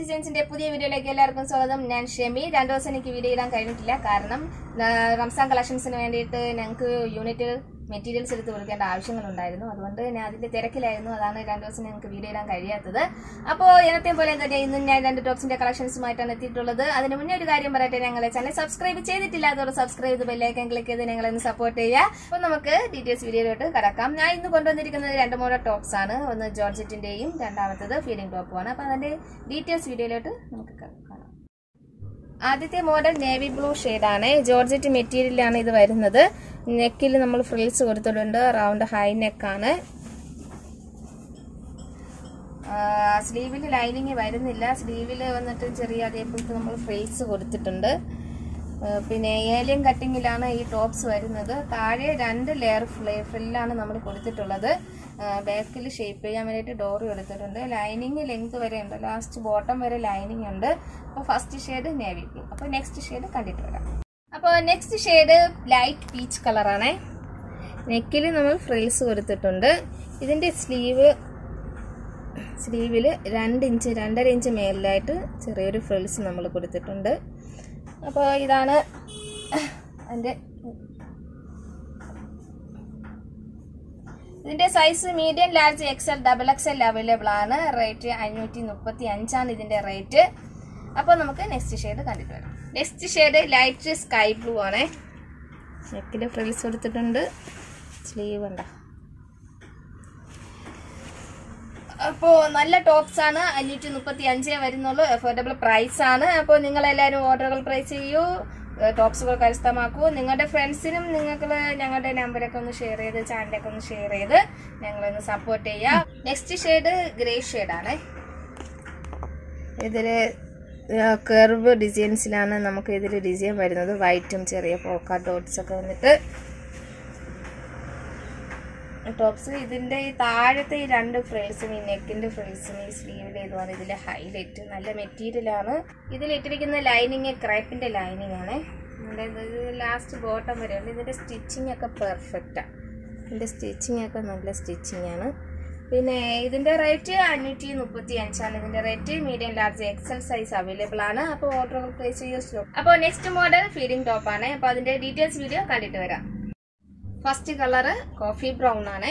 ഡിസൈൻസിന്റെ പുതിയ വീഡിയോയിലേക്ക് എല്ലാവർക്കും സ്വാഗതം ഞാൻ ഷെമി രണ്ടു ദിവസം എനിക്ക് വീഡിയോ ഇടാൻ കഴിഞ്ഞിട്ടില്ല കാരണം ആ, റംസാൻ കളക്ഷൻസിന് വേണ്ടിയിട്ട് ഞങ്ങൾക്ക് യൂണിറ്റ് മെറ്റീരിയൽസ് എടുത്ത് കൊടുക്കേണ്ട ആവശ്യങ്ങളുണ്ടായിരുന്നു അതുകൊണ്ട് ഞാൻ അതിന്റെ തിരക്കിലായിരുന്നു അതാണ് രണ്ടു ദിവസം ഞങ്ങൾക്ക് വീഡിയോ ഇടാൻ കഴിയാത്തത് അപ്പോൾ എന്നത്തെ പോലെ തന്നെ ഇന്ന് ഞാൻ രണ്ട് ടോപ്സിന്റെ കളക്ഷൻസുമായിട്ടാണ് എത്തിയിട്ടുള്ളത് അതിന് മുന്നേ ഒരു കാര്യം പറയട്ടെ ഞങ്ങളെ ചാനൽ സബ്സ്ക്രൈബ് ചെയ്തിട്ടില്ല അതോടെ സബ്സ്ക്രൈബ് ചെയ്ത് ബെല്ലൈക്കൻ ക്ലിക്ക് ചെയ്ത് ഞങ്ങളൊന്ന് സപ്പോർട്ട് ചെയ്യുക അപ്പോൾ നമുക്ക് ഡീറ്റെയിൽസ് വീഡിയോയിലോട്ട് കടക്കാം ഞാൻ ഇന്ന് കൊണ്ടുവന്നിരിക്കുന്നത് രണ്ട് മൂന്ന് ടോപ്സ് ആണ് ഒന്ന് ജോർജറ്റിന്റെയും രണ്ടാമത്തത് ഫീഡിംഗ് ടോപ്പുമാണ് അപ്പോൾ അതിന്റെ ഡീറ്റെയിൽസ് വീഡിയോയിലോട്ട് നമുക്ക് ക- കാണാം ആദ്യത്തെ മോഡൽ നേവി ബ്ലൂ ആണ് ജോർജറ്റ് മെറ്റീരിയലാണ് ഇത് വരുന്നത് നെക്കിൽ നമ്മൾ ഫ്രിൽസ് കൊടുത്തിട്ടുണ്ട് റൗണ്ട് ഹൈ നെക്കാണ് സ്ലീവിൽ ലൈനിങ് വരുന്നില്ല സ്ലീവിൽ വന്നിട്ട് ചെറിയ അതേപോലത്തെ നമ്മൾ ഫ്രിൽസ് കൊടുത്തിട്ടുണ്ട് ആ, പിന്നെ ഏലിയൻ കട്ടിങ്ങിലാണ് ഈ ടോപ്സ് വരുന്നത് താഴെ രണ്ട് ലെയർ ഫ്രില്ലാണ് നമ്മൾ കൊടുത്തിട്ടുള്ളത് ബാക്കിൽ ഷേപ്പ് ചെയ്യാൻ വേണ്ടിയിട്ട് ഡോറ് കൊടുത്തിട്ടുണ്ട് ലൈനിങ് ലെങ്ത് വരെ ഉണ്ട് ലാസ്റ്റ് ബോട്ടം വരെ ലൈനിങ് ഉണ്ട് അപ്പോൾ ഫസ്റ്റ് ഷെയ്ഡ് നേവി ബ്ലൂ അപ്പോൾ നെക്സ്റ്റ് ഷെയ്ഡ് കണ്ടിട്ട് വരാം അപ്പോൾ നെക്സ്റ്റ് ഷെയ്ഡ് ലൈറ്റ് പീച്ച് കളറാണേ നെക്കിൽ നമ്മൾ ഫ്രിൽസ് കൊടുത്തിട്ടുണ്ട് ഇതിൻ്റെ സ്ലീവ് സ്ലീവിൽ രണ്ട് ഇഞ്ച് രണ്ടര ഇഞ്ച് മേലിലായിട്ട് ചെറിയൊരു ഫ്രിൽസ് നമ്മൾ കൊടുത്തിട്ടുണ്ട് അപ്പോൾ ഇതാണ് അതിൻ്റെ ഇതിന്റെ size medium large XL double XL available ആണ് റേറ്റ് അഞ്ഞൂറ്റി മുപ്പത്തി അഞ്ചാണ് ഇതിന്റെ റേറ്റ് അപ്പോൾ നമുക്ക് നെക്സ്റ്റ് ഷെയ്ഡ് കണ്ടിട്ട് വരാം next shade light sky blue ആണ് നെക്കിൽ ഫ്രിൽസ് കൊടുത്തിട്ടുണ്ട് സ്ലീവ് ഉണ്ടോ അപ്പോൾ നല്ല ടോപ്സ് ആണ് അഞ്ഞൂറ്റി മുപ്പത്തി അഞ്ചേ വരുന്നുള്ളൂ അഫോർഡബിൾ പ്രൈസ് ആണ് അപ്പോൾ നിങ്ങൾ എല്ലാവരും ഓർഡറുകൾ പ്രൈസ് ചെയ്യൂ ടോപ്സുകൾ കരസ്ഥമാക്കൂ നിങ്ങളുടെ ഫ്രണ്ട്സിനും നിങ്ങൾക്ക് ഞങ്ങളുടെ നമ്പറൊക്കെ ഒന്ന് ഷെയർ ചെയ്ത് ചാനലൊക്കെ ഒന്ന് ഷെയർ ചെയ്ത് ഞങ്ങളൊന്ന് സപ്പോർട്ട് ചെയ്യാം നെക്സ്റ്റ് ഷെയ്ഡ് ഗ്രേ ഷെയ്ഡാണ് ഇതിൽ കർവ് ഡിസൈൻസിലാണ് നമുക്ക് ഇതിൽ ഡിസൈൻ വരുന്നത് വൈറ്റും ചെറിയ പോക്ക ഡോട്ട്സ് ഒക്കെ വന്നിട്ട് ടോപ്സ് ഇതിന്റെ ഈ താഴത്തെ ഈ രണ്ട് ഫ്രിൽസും ഈ നെക്കിന്റെ ഫ്രിൽസും ഈ സ്ലീവിന്റെ ഇതുമാണ് ഇതിന്റെ ഹൈലൈറ്റ് നല്ല മെറ്റീരിയൽ ആണ് ഇതിൽ ഇട്ടിരിക്കുന്ന ലൈനിങ് ക്രൈപ്പിന്റെ ലൈനിങ് ആണ് ലാസ്റ്റ് ബോട്ടം വരെ ഉണ്ട് ഇതിന്റെ സ്റ്റിച്ചിങ് ഒക്കെ പെർഫെക്റ്റാ ഇതിന്റെ സ്റ്റിച്ചിങ് ഒക്കെ നല്ല സ്റ്റിച്ചിങ് ആണ് പിന്നെ ഇതിന്റെ റേറ്റ് അഞ്ഞൂറ്റി മുപ്പത്തി അഞ്ചാണ് ഇതിന്റെ rate medium large XL size available ആണ് അപ്പോൾ ഓർഡർ പ്ലേസ് ചെയ്യൂ അപ്പോൾ നെക്സ്റ്റ് മോഡൽ ഫീഡിംഗ് ടോപ്പ് ആണ് അപ്പോൾ അതിന്റെ ഡീറ്റെയിൽസ് വീഡിയോ കണ്ടിട്ട് വരാം ഫസ്റ്റ് കളറ് കോഫി ബ്രൗൺ ആണ്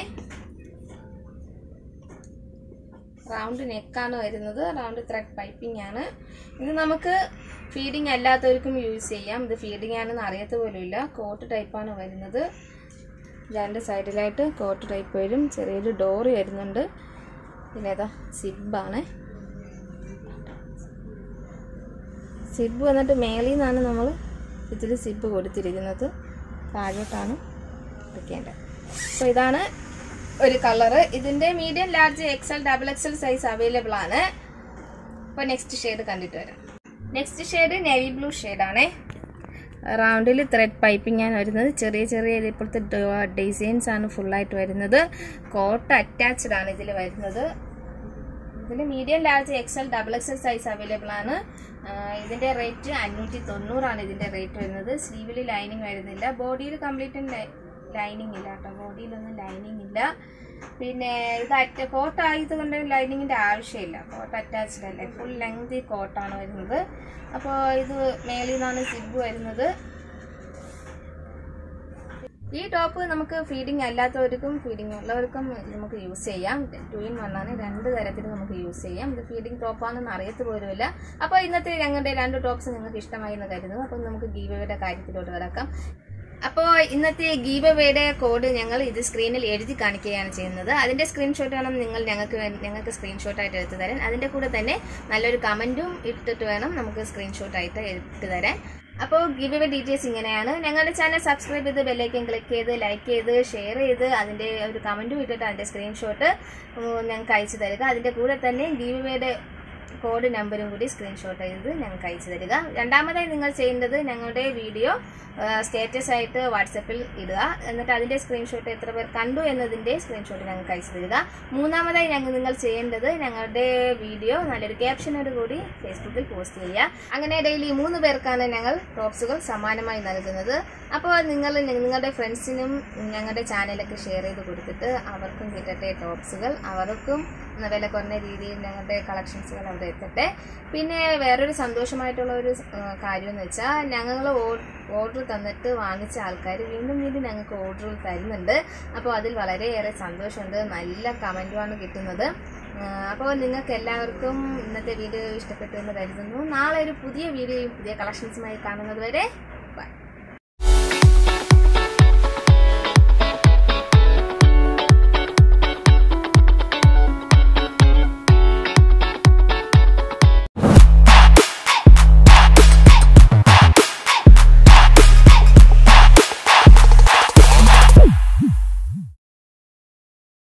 റൗണ്ട് നെക്കാണ് വരുന്നത് റൗണ്ട് ത്രെഡ് പൈപ്പിംഗ് ആണ് ഇത് നമുക്ക് ഫീഡിങ് അല്ലാത്തവർക്കും യൂസ് ചെയ്യാം ഇത് ഫീഡിങ് ആണെന്ന് അറിയത്ത് പോലുമില്ല കോട്ട് ടൈപ്പാണ് വരുന്നത് രണ്ട് സൈഡിലായിട്ട് കോട്ട് ടൈപ്പ് വരും ചെറിയൊരു ഡോറ് വരുന്നുണ്ട് പിന്നെ ഏതാ സിബാണ് സിബ് വന്നിട്ട് മേളിൽ നിന്നാണ് നമ്മൾ ഇതിൽ സിബ് കൊടുത്തിരിക്കുന്നത് താഴോട്ടാണ് വെക്കേണ്ടത് അപ്പോൾ ഇതാണ് ഒരു കളറ് ഇതിൻ്റെ medium large XL double XL size available ആണ് അപ്പോൾ നെക്സ്റ്റ് ഷെയ്ഡ് കണ്ടിട്ട് വരാം നെക്സ്റ്റ് ഷെയ്ഡ് നേവി ബ്ലൂ ഷെയ്ഡാണേ റൗണ്ടിൽ ത്രെഡ് പൈപ്പിംഗ് ആണ് വരുന്നത് ചെറിയ ചെറിയ ഇപ്പോഴത്തെ ഡിസൈൻസ് ആണ് ഫുള്ളായിട്ട് വരുന്നത് കോട്ട് അറ്റാച്ച്ഡ് ആണ് ഇതിൽ വരുന്നത് ഇതിൽ medium large XL double XL size available ആണ് ആ, ഇതിന്റെ റേറ്റ് അഞ്ഞൂറ്റി തൊണ്ണൂറാണ് ഇതിന്റെ റേറ്റ് വരുന്നത് സ്ലീവിൽ ലൈനിങ് വരുന്നില്ല ബോഡിയിൽ കംപ്ലീറ്റ് ലൈനിങ് ഇല്ല കേട്ടോ ബോഡിയിലൊന്നും ലൈനിങ് ഇല്ല പിന്നെ ഇത് അറ്റ കോട്ട് ആയതുകൊണ്ട് ലൈനിങ്ങിന്റെ ആവശ്യമില്ല കോട്ട് അറ്റാച്ച്ഡ് അല്ലേ ഫുൾ ലെങ്തി കോട്ടാണ് വരുന്നത് അപ്പോൾ ഇത് മേളിൽ നിന്നാണ് സിബ് വരുന്നത് ഈ ടോപ്പ് നമുക്ക് ഫീഡിങ് അല്ലാത്തവർക്കും ഫീഡിങ് ഉള്ളവർക്കും നമുക്ക് യൂസ് ചെയ്യാം ടു ഇൻ വൺ ആണ് രണ്ട് തരത്തിൽ നമുക്ക് യൂസ് ചെയ്യാം ഇത് ഫീഡിങ് ടോപ്പാണെന്ന് അറിയത്ത് പോലുമില്ല അപ്പോൾ ഇന്നത്തെ ഞങ്ങളുടെ രണ്ട് ടോപ്സ് നിങ്ങൾക്ക് ഇഷ്ടമായി എന്ന് കരുതുന്നു അപ്പോൾ നമുക്ക് ഗീവയുടെ കാര്യത്തിലോട്ട് കിടക്കാം അപ്പോൾ ഇന്നത്തെ ഗീവയുടെ കോഡ് ഞങ്ങൾ ഇത് സ്ക്രീനിൽ എഴുതി കാണിക്കുകയാണ് ചെയ്യുന്നത് അതിന്റെ സ്ക്രീൻഷോട്ട് വേണം നിങ്ങൾ ഞങ്ങൾക്ക് വേ- ഞങ്ങൾക്ക് സ്ക്രീൻഷോട്ടായിട്ട് എടുത്തു തരാൻ അതിന്റെ കൂടെ തന്നെ നല്ലൊരു കമന്റും ഇട്ടിട്ട് വേണം നമുക്ക് സ്ക്രീൻഷോട്ടായിട്ട് എടുത്തു തരാൻ അപ്പോൾ ഗിവ് അവേ ഡീറ്റെയിൽസ് ഇങ്ങനെയാണ് ഞങ്ങളുടെ ചാനൽ സബ്സ്ക്രൈബ് ചെയ്ത് ബെല്ലൈക്കൻ ക്ലിക്ക് ചെയ്ത് ലൈക്ക് ചെയ്ത് ഷെയർ ചെയ്ത് അതിൻ്റെ ഒരു കമൻറ്റും ഇട്ടിട്ട് അതിൻ്റെ സ്ക്രീൻഷോട്ട് ഞങ്ങൾക്ക് അയച്ചു തരിക അതിൻ്റെ കൂടെ തന്നെ ഗിവ് അവേയുടെ കോഡ് നമ്പറും കൂടി സ്ക്രീൻഷോട്ട് ചെയ്ത് ഞങ്ങൾക്ക് അയച്ചു തരിക രണ്ടാമതായി നിങ്ങൾ ചെയ്യേണ്ടത് ഞങ്ങളുടെ വീഡിയോ സ്റ്റേറ്റസ് ആയിട്ട് വാട്സപ്പിൽ ഇടുക എന്നിട്ട് അതിൻ്റെ സ്ക്രീൻഷോട്ട് എത്ര പേർ കണ്ടു എന്നതിൻ്റെ സ്ക്രീൻഷോട്ട് ഞങ്ങൾക്ക് അയച്ചു തരിക മൂന്നാമതായി ഞങ്ങൾ നിങ്ങൾ ചെയ്യേണ്ടത് ഞങ്ങളുടെ വീഡിയോ നല്ലൊരു ക്യാപ്ഷനോട് കൂടി ഫേസ്ബുക്കിൽ പോസ്റ്റ് ചെയ്യുക അങ്ങനെ ഡെയിലി മൂന്ന് പേർക്കാണ് ഞങ്ങൾ ടോപ്സുകൾ സമ്മാനമായി നൽകുന്നത് അപ്പോൾ നിങ്ങൾ നിങ്ങളുടെ ഫ്രണ്ട്സിനും ഞങ്ങളുടെ ചാനലൊക്കെ ഷെയർ ചെയ്ത് കൊടുത്തിട്ട് അവർക്കും കിട്ടട്ടെ ടോപ്സുകൾ അവർക്കും വില കുറഞ്ഞ രീതിയിൽ ഞങ്ങളുടെ കളക്ഷൻസുകൾ അവിടെ എത്തട്ടെ പിന്നെ വേറൊരു സന്തോഷമായിട്ടുള്ള ഒരു കാര്യം എന്ന് വെച്ചാൽ ഞങ്ങൾ ഓർഡർ തന്നിട്ട് വാങ്ങിച്ച ആൾക്കാർ വീണ്ടും വീണ്ടും ഞങ്ങൾക്ക് ഓർഡറുകൾ തരുന്നുണ്ട് അപ്പോൾ അതിൽ വളരെയേറെ സന്തോഷമുണ്ട് നല്ല കമൻറ്റുമാണ് കിട്ടുന്നത് അപ്പോൾ നിങ്ങൾക്ക് എല്ലാവർക്കും ഇന്നത്തെ വീഡിയോ ഇഷ്ടപ്പെട്ടു എന്ന് കരുതുന്നു നാളെ ഒരു പുതിയ വീഡിയോയും പുതിയ കളക്ഷൻസുമായി കാണുന്നത് വരെ